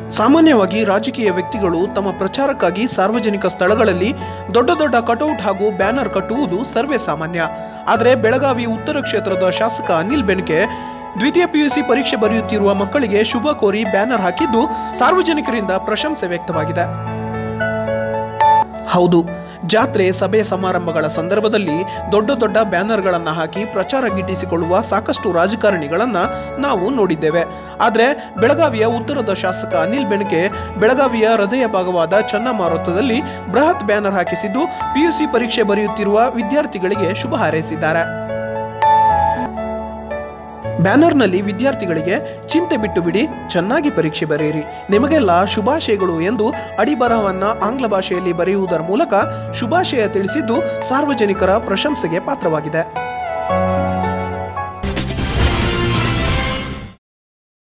ಸಾಮಾನ್ಯವಾಗಿ ರಾಜಕೀಯ ವ್ಯಕ್ತಿಗಳು ತಮ್ಮ ಪ್ರಚಾರಕ್ಕಾಗಿ ಸಾರ್ವಜನಿಕ ಸ್ಥಳಗಳಲ್ಲಿ ದೊಡ್ಡ ದೊಡ್ಡ ಕಟೌಟ್ ಹಾಗೂ ಬ್ಯಾನರ್ ಕಟ್ಟುವುದು ಸರ್ವೇ ಸಾಮಾನ್ಯ ಆದರೆ ಬೆಳಗಾವಿ ಉತ್ತರ ಕ್ಷೇತ್ರದ ಶಾಸಕ ಅನಿಲ್ ಬೆನಕೆ ದ್ವಿತೀಯ ಪಿಯುಸಿ ಪರೀಕ್ಷೆ ಬರೆಯುತ್ತಿರುವ ಮಕ್ಕಳಿಗೆ ಶುಭ ಕೋರಿ ಬ್ಯಾನರ್ ಹಾಕಿದ್ದು ಸಾರ್ವಜನಿಕರಿಂದ ಪ್ರಶಂಸೆ ವ್ಯಕ್ತವಾಗಿದೆ ಹೌದು ಜಾತ್ರೆ ಸಭೆ ಸಮಾರಂಭಗಳ ಸಂದರ್ಭದಲ್ಲಿ ದೊಡ್ಡ ದೊಡ್ಡ ಬ್ಯಾನರ್ಗಳನ್ನು ಹಾಕಿ ಪ್ರಚಾರ ಗಿಟ್ಟಿಸಿಕೊಳ್ಳುವ ಸಾಕಷ್ಟು ರಾಜಕಾರಣಿಗಳನ್ನ ನಾವು ನೋಡಿದ್ದೇವೆ ಆದರೆ ಬೆಳಗಾವಿಯ ಉತ್ತರದ ಶಾಸಕ ಅನಿಲ್ ಬೆಣಕೆ ಬೆಳಗಾವಿಯ ಹೃದಯ ಭಾಗವಾದ ಚನ್ನಮಾರುತದಲ್ಲಿ ಬೃಹತ್ ಬ್ಯಾನರ್ ಹಾಕಿಸಿದ್ದು ಪಿಯುಸಿ ಪರೀಕ್ಷೆ ಬರೆಯುತ್ತಿರುವ ವಿದ್ಯಾರ್ಥಿಗಳಿಗೆ ಶುಭ ಹಾರೈಸಿದ್ದಾರೆ ಬ್ಯಾನರ್ನಲ್ಲಿ ವಿದ್ಯಾರ್ಥಿಗಳಿಗೆ ಚಿಂತೆ ಬಿಟ್ಟು ಬಿಡಿ ಚೆನ್ನಾಗಿ ಪರೀಕ್ಷೆ ಬರೆಯಿರಿ ನಿಮಗೆಲ್ಲ ಶುಭಾಶಯಗಳು ಎಂದು ಅಡಿಬರಹವನ್ನ ಆಂಗ್ಲ ಭಾಷೆಯಲ್ಲಿ ಬರೆಯುವುದರ ಮೂಲಕ ಶುಭಾಶಯ ತಿಳಿಸಿದ್ದು ಸಾರ್ವಜನಿಕರ ಪ್ರಶಂಸೆಗೆ ಪಾತ್ರವಾಗಿದೆ